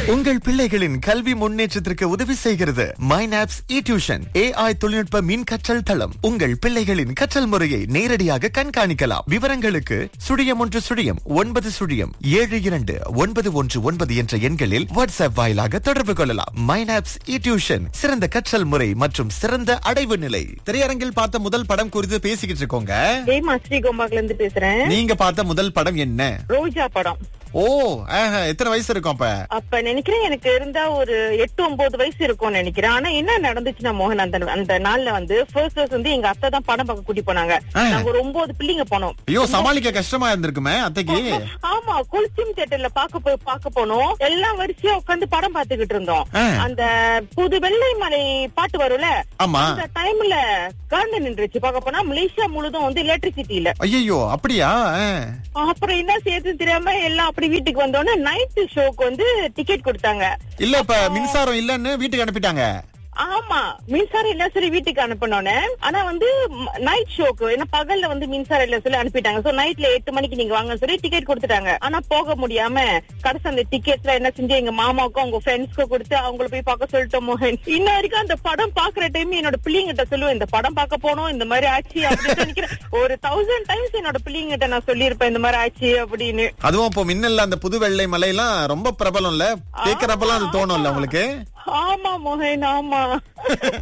உங்கள் பிள்ளைகளின் கல்வி முன்னேற்றத்திற்கு உதவி செய்கிறது மைனாப்ஸ் இ டியூஷன் ஏஐ தொழில்நுட்ப மின் கற்றல் தளம் உங்கள் பிள்ளைகளின் கற்றல் முறையை நேரடியாக கண்காணிக்கலாம் விவரங்களுக்கு சுழியம் ஒன்று சுழியம் ஒன்பது சுழியம் ஏழு இரண்டு ஒன்பது ஒன்று ஒன்பது என்ற எண்களில் வாட்ஸ்அப் வாயிலாக தொடர்பு கொள்ளலாம் மைனாப்ஸ் இ டியூஷன் சிறந்த கற்றல் முறை மற்றும் சிறந்த அடைவு நிலை திரையரங்கில் பார்த்த முதல் படம் குறித்து பேசிக்கிட்டு இருக்கோங்க ஹேமா ஸ்ரீகோம்பாக்ல இருந்து பேசுறேன் நீங்க பார்த்த முதல் படம் என்ன ரோஜா படம் ஓ ஆஹா, எத்தனை வயசு இருக்கும் அப்ப அப்ப நினைக்கிறேன் எனக்கு இருந்தா ஒரு எட்டு ஒன்பது வயசு இருக்கும்னு நினைக்கிறேன் ஆனா என்ன நடந்துச்சுன்னா மோகன் அந்த அந்த நாள்ல வந்து ஃபர்ஸ்ட் ஃபர்ஸ்ட் வந்து எங்க அத்தை தான் படம் பார்க்க கூட்டி போனாங்க ஆ. நாங்க ஒரு ஒன்பது பிள்ளைங்க போனோம் ஐயோ சமாளிக்க கஷ்டமா இருந்திருக்குமே அத்தைக்கு ஆமா குளிச்சிம் தியேட்டர்ல பாக்க போய் பாக்க போனோம் எல்லாம் வரிசையா உட்கார்ந்து படம் பாத்துக்கிட்டு இருந்தோம் ஆ. அந்த புது வெள்ளை மலை பாட்டு வரும்ல ஆமா அந்த டைம்ல கரண்ட் நின்றுச்சு பார்க்க போனா மலேசியா முழுதும் வந்து எலக்ட்ரிசிட்டி இல்ல ஐயோ அப்படியா ஆ. அப்புறம் என்ன சேர்த்து தெரியாம எல்லாம் அப்படி வீட்டுக்கு வந்தோடனே நைட் ஷோக்கு வந்து டிக்கெட் கொடுத்தாங்க இல்ல இப்ப மின்சாரம் இல்லன்னு வீட்டுக்கு அனுப்பிட்டாங்க ஆமா மின்சாரம் இல்ல சொல்லி வீட்டுக்கு அனுப்பினோன்னு ஆனா வந்து நைட் ஷோக்கு ஏன்னா பகல்ல வந்து மின்சாரம் இல்ல சொல்லி அனுப்பிட்டாங்க சோ நைட்ல எட்டு மணிக்கு நீங்க வாங்கன்னு சொல்லி டிக்கெட் கொடுத்துட்டாங்க ஆனா போக முடியாம கடைசி அந்த டிக்கெட்ஸ்ல என்ன செஞ்சு எங்க மாமாவுக்கும் அவங்க ஃப்ரெண்ட்ஸ்க்கும் கொடுத்து அவங்கள போய் பார்க்க சொல்லிட்டோம் மோகன் இன்ன வரைக்கும் அந்த படம் பாக்குற டைம் என்னோட பிள்ளைங்கிட்ட சொல்லுவேன் இந்த படம் பார்க்க போனோம் இந்த மாதிரி ஆச்சு அப்படின்னு நினைக்கிறேன் ஒரு தௌசண்ட் டைம்ஸ் என்னோட பிள்ளைங்கிட்ட நான் சொல்லியிருப்பேன் இந்த மாதிரி ஆச்சு அப்படின்னு அதுவும் இப்போ மின்னல்ல அந்த புது வெள்ளை மலையெல்லாம் ரொம்ப பிரபலம் இல்ல கேக்குறப்பெல்லாம் அது தோணும்ல உங்களுக்கு ஆமா மோகன் ஆமா